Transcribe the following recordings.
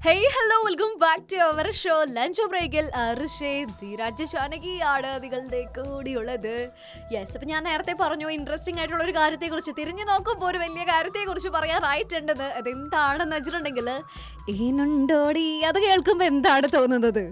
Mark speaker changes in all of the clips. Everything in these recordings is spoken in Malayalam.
Speaker 1: Hey hello welcome back to our show lunch ബ്രേക്കിൽ ധീരാജ് ജാനകിയാണ് നിങ്ങളുടെ കൂടിയുള്ളത് യെസ് അപ്പൊ ഞാൻ നേരത്തെ പറഞ്ഞു ഇൻട്രസ്റ്റിംഗ് ആയിട്ടുള്ള ഒരു കാര്യത്തെ കുറിച്ച് തിരിഞ്ഞു നോക്കുമ്പോൾ ഒരു വലിയ കാര്യത്തെ കുറിച്ച് പറയാറായിട്ടുണ്ടെന്ന് അതെന്താണെന്ന് വെച്ചിട്ടുണ്ടെങ്കിൽ ഏനുണ്ടോടി അത് കേൾക്കുമ്പോ എന്താണ് തോന്നുന്നത്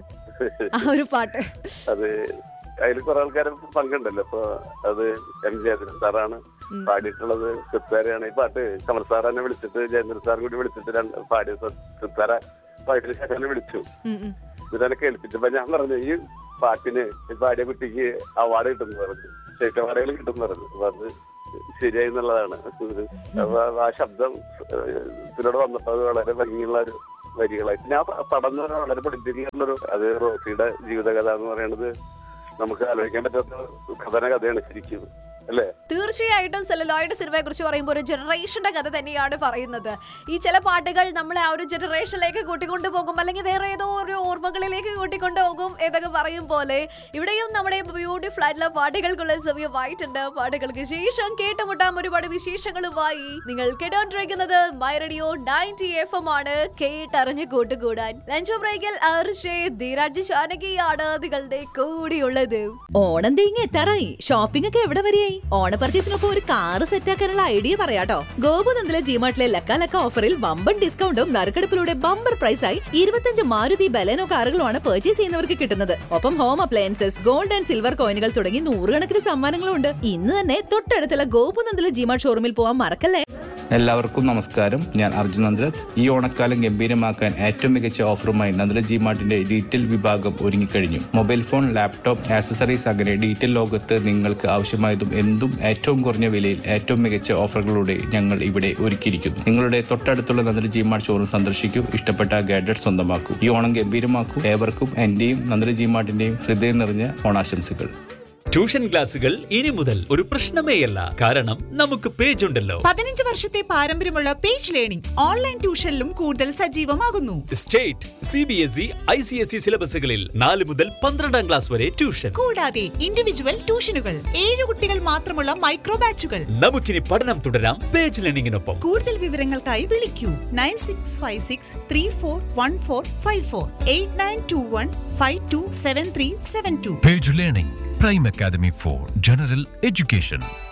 Speaker 1: ആ ഒരു പാട്ട്
Speaker 2: അത് അതിൽ കുറെ ആൾക്കാർ പങ്കുണ്ടല്ലോ അപ്പൊ അത് എം ജയചന്ദ്രൻ സാറാണ് പാടിയിട്ടുള്ളത് സിത്താരയാണ് ഈ പാട്ട് കമൽ സാർ എന്നെ വിളിച്ചിട്ട് ജയചന്ദ്രൻ സാർ കൂടി വിളിച്ചിട്ട് രണ്ട് പാടിയ സിത്താര പാട്ടിന് ശേഷം എന്നെ വിളിച്ചു
Speaker 1: ഉം, ഉം.
Speaker 2: ഇതെന്നെ കേൾപ്പിച്ചപ്പോ ഞാൻ പറഞ്ഞു ഈ പാട്ടിന് ഈ പാടിയ കുട്ടിക്ക് അവാർഡ് കിട്ടുന്നു പറഞ്ഞു സ്റ്റേറ്റ് അവാർഡുകൾ കിട്ടുന്നു പറഞ്ഞു അപ്പൊ അത് ശരിയായി എന്നുള്ളതാണ് അപ്പൊ ആ ശബ്ദം ഏഹ്, ഇതിലൂടെ വന്നപ്പോ അത് വളരെ ഭംഗിയുള്ള ഒരു വരികളായി പിന്നെ ആ പ- പടം എന്ന് പറഞ്ഞാൽ വളരെ പൊളിറ്റിക്കലുള്ളൊരു അത് റോസിയുടെ ജീവിതകഥ എന്ന് പറയുന്നത് നമുക്ക് ആലോചിക്കാൻ പറ്റാത്ത കഥന കഥയാണ് ശരിക്കും അല്ലേ
Speaker 1: തീർച്ചയായിട്ടും സെലലോയുടെ സിനിമയെ കുറിച്ച് പറയുമ്പോൾ ഒരു ജനറേഷന്റെ കഥ തന്നെയാണ് പറയുന്നത് ഈ ചില പാട്ടുകൾ നമ്മളെ ആ ഒരു ജനറേഷനിലേക്ക് കൂട്ടിക്കൊണ്ടു പോകും അല്ലെങ്കിൽ വേറെ ഏതോ ഒരു ഓർമ്മകളിലേക്ക് കൂട്ടിക്കൊണ്ടു പോകും എന്നൊക്കെ പറയും പോലെ ഇവിടെയും നമ്മുടെ ബ്യൂട്ടിഫുൾ ആയിട്ടുള്ള പാട്ടുകൾക്കുള്ള സമയമായിട്ടുണ്ട് പാട്ടുകൾക്ക് ശേഷം കേട്ടുമുട്ടാം ഒരുപാട് വിശേഷങ്ങളുമായി നിങ്ങൾ കേട്ടോണ്ടിരിക്കുന്നത് my radio ninety F M ആണ് കേട്ടറിഞ്ഞ് കൂട്ടുകൂടാൻ ലഞ്ച് ബ്രേക്കിൽ അർഷേ ധീരാജ് ജാനകിയാണ് നിങ്ങളുടെ കൂടിയുള്ളത്
Speaker 3: ഓണം തീങ്ങി എത്താറായി ഷോപ്പിംഗ് ഒക്കെ എവിടെ വരെയായി ഓണ പർച്ചേസിനൊപ്പം ഒരു കാറ് സെറ്റാക്കാനുള്ള ഐഡിയ പറയാട്ടോ ഗോപുനന്ദിലെ ജിമാർട്ടിലെ ലക്ക ലക്ക ഓഫറിൽ വമ്പൻ ഡിസ്കൗണ്ടും നറുക്കെടുപ്പിലൂടെ ബമ്പർ പ്രൈസായി ഇരുപത്തഞ്ച് മാരുതി ബലേനോ കാറുകളുമാണ് പർച്ചേസ് ചെയ്യുന്നവർക്ക് കിട്ടുന്നത് ഒപ്പം home appliances gold and silver കോയിനുകൾ തുടങ്ങി നൂറുകണക്കിന് സമ്മാനങ്ങളും ഉണ്ട് ഇന്ന് തന്നെ തൊട്ടടുത്തുള്ള ഗോപുനന്ദിലെ ജിമാർട്ട് ഷോറൂമിൽ പോവാൻ മറക്കല്ലേ
Speaker 4: എല്ലാവർക്കും നമസ്കാരം ഞാൻ അർജുൻ നന്ദ്രത് ഈ ഓണക്കാലം ഗംഭീരമാക്കാൻ ഏറ്റവും മികച്ച ഓഫറുമായി നന്ദ്ര ജി മാർട്ടിന്റെ ഡീറ്റെയിൽ വിഭാഗം ഒരുങ്ങിക്കഴിഞ്ഞു മൊബൈൽ ഫോൺ ലാപ്ടോപ്പ് ആക്സസറീസ് അങ്ങനെ ഡീറ്റെയിൽ ലോകത്ത് നിങ്ങൾക്ക് ആവശ്യമായതും എന്തും ഏറ്റവും കുറഞ്ഞ വിലയിൽ ഏറ്റവും മികച്ച ഓഫറുകളോടെ ഞങ്ങൾ ഇവിടെ ഒരുക്കിയിരിക്കുന്നു നിങ്ങളുടെ തൊട്ടടുത്തുള്ള നന്ദ്ര ജി മാർട്ട് ഷോറൂം സന്ദർശിക്കൂ ഇഷ്ടപ്പെട്ട ഗാഡ്ജറ്റ് സ്വന്തമാക്കൂ ഈ ഓണം ഗംഭീരമാക്കൂ ഏവർക്കും എന്റെയും നന്ദ്ര ജി മാർട്ടിന്റെയും ഹൃദയം നിറഞ്ഞ ഓണാശംസകൾ
Speaker 5: ട്യൂഷൻ ക്ലാസുകൾ ഇനി മുതൽ ഒരു പ്രശ്നമേയല്ല കാരണം നമുക്ക് പേജ് ഉണ്ടല്ലോ
Speaker 6: പതിനഞ്ച് വർഷത്തെ പാരമ്പര്യമുള്ള പേജ് ലേണിംഗ് ഓൺലൈൻ ട്യൂഷനിലും കൂടുതൽ സജീവമാകുന്നു
Speaker 5: state C B S E I C S E സിലബസുകളിൽ നാല് മുതൽ പന്ത്രണ്ടാം ക്ലാസ് വരെ ട്യൂഷൻ
Speaker 6: കൂടാതെ ഇൻഡിവിജ്വൽ ട്യൂഷനുകൾ ഏഴ് കുട്ടികൾ മാത്രമുള്ള മൈക്രോ ബാച്ചുകൾ
Speaker 5: നമുക്കിനി പഠനം തുടരാം പേജ് ലേണിംഗിനൊപ്പം
Speaker 6: കൂടുതൽ വിവരങ്ങൾക്കായി വിളിക്കൂ nine six five six three four one four five four eight nine two one five two seven three seven two
Speaker 7: Page Learning, Prime Academy for General Education.